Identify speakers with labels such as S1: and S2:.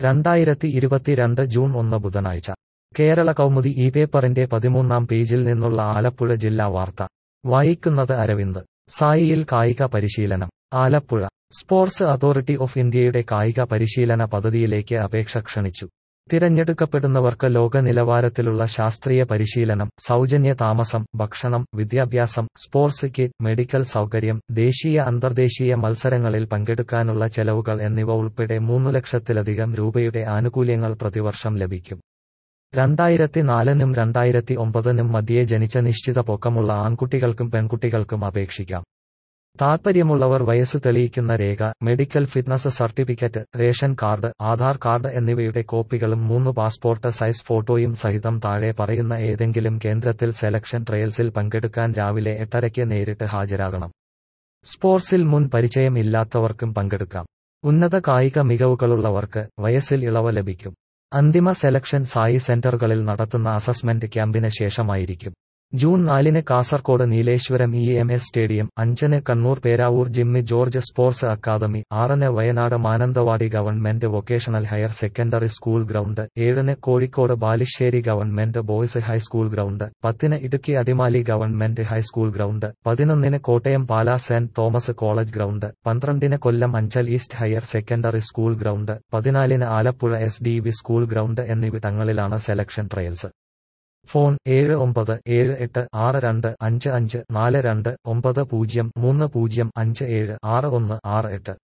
S1: രണ്ടായിരത്തി ഇരുപത്തിരണ്ട് ജൂൺ ഒന്ന് ബുധനാഴ്ച കേരള കൗമുദി ഈ പേപ്പറിന്റെ പതിമൂന്നാം പേജിൽ നിന്നുള്ള ആലപ്പുഴ ജില്ലാ വാർത്ത വായിക്കുന്നത് അരവിന്ദ് സായിയിൽ കായിക പരിശീലനം ആലപ്പുഴ സ്പോർട്സ് അതോറിറ്റി ഓഫ് ഇന്ത്യയുടെ കായിക പരിശീലന പദ്ധതിയിലേക്ക് അപേക്ഷ ക്ഷണിച്ചു തിരഞ്ഞെടുക്കപ്പെടുന്നവർക്ക് ലോക നിലവാരത്തിലുള്ള ശാസ്ത്രീയ പരിശീലനം സൗജന്യ താമസം ഭക്ഷണം വിദ്യാഭ്യാസം സ്പോർട്സ് കിറ്റ് മെഡിക്കൽ സൗകര്യം ദേശീയ അന്തർദേശീയ മത്സരങ്ങളിൽ പങ്കെടുക്കാനുള്ള ചെലവുകൾ എന്നിവ ഉൾപ്പെടെ മൂന്നു ലക്ഷത്തിലധികം രൂപയുടെ ആനുകൂല്യങ്ങൾ പ്രതിവർഷം ലഭിക്കും രണ്ടായിരത്തി നാലിനും രണ്ടായിരത്തി ഒമ്പതിനും മധ്യേ ജനിച്ച നിശ്ചിത പൊക്കമുള്ള ആൺകുട്ടികൾക്കും പെൺകുട്ടികൾക്കും അപേക്ഷിക്കാം താൽപ്പര്യമുള്ളവർ വയസ്സ് തെളിയിക്കുന്ന രേഖ medical fitness certificate ration card Aadhaar card എന്നിവയുടെ കോപ്പികളും മൂന്ന് പാസ്പോർട്ട് സൈസ് ഫോട്ടോയും സഹിതം താഴെ പറയുന്ന ഏതെങ്കിലും കേന്ദ്രത്തിൽ സെലക്ഷൻ ട്രയൽസിൽ പങ്കെടുക്കാൻ രാവിലെ എട്ടരയ്ക്ക് നേരിട്ട് ഹാജരാകണം സ്പോർട്സിൽ മുൻ പരിചയം ഇല്ലാത്തവർക്കും പങ്കെടുക്കാം ഉന്നത കായിക മികവുകളുള്ളവർക്ക് വയസ്സിൽ ഇളവ് ലഭിക്കും അന്തിമ സെലക്ഷൻ സായി സെന്ററുകളിൽ നടത്തുന്ന അസസ്മെന്റ് ക്യാമ്പിന് ശേഷമായിരിക്കും ജൂൺ നാലിന് Kasaragod Nileshwaram E M S stadium അഞ്ചിന് കണ്ണൂർ പേരാവൂർ ജിമ്മി ജോർജ് സ്പോർട്സ് അക്കാദമി ആറിന് Wayanad Mananthavady government vocational higher secondary school ground ഏഴിന് Kozhikode Balussery government boys high school ground പത്തിന് Idukki Adimali government high school ground പതിനൊന്നിന് Kottayam Pala saint Thomas college ground പന്ത്രണ്ടിന് Kollam Anchal east higher secondary school ground പതിനാലിന് Alappuzha S D V school ground എന്നിവിടങ്ങളിലാണ് selection trials phone ഏഴ് ഒമ്പത് ഏഴ് എട്ട് ആറ് രണ്ട് അഞ്ച് അഞ്ച് നാല് രണ്ട് ഒമ്പത് പൂജ്യം മൂന്ന് പൂജ്യം അഞ്ച് ഏഴ് ആറ് ഒന്ന് ആറ് എട്ട്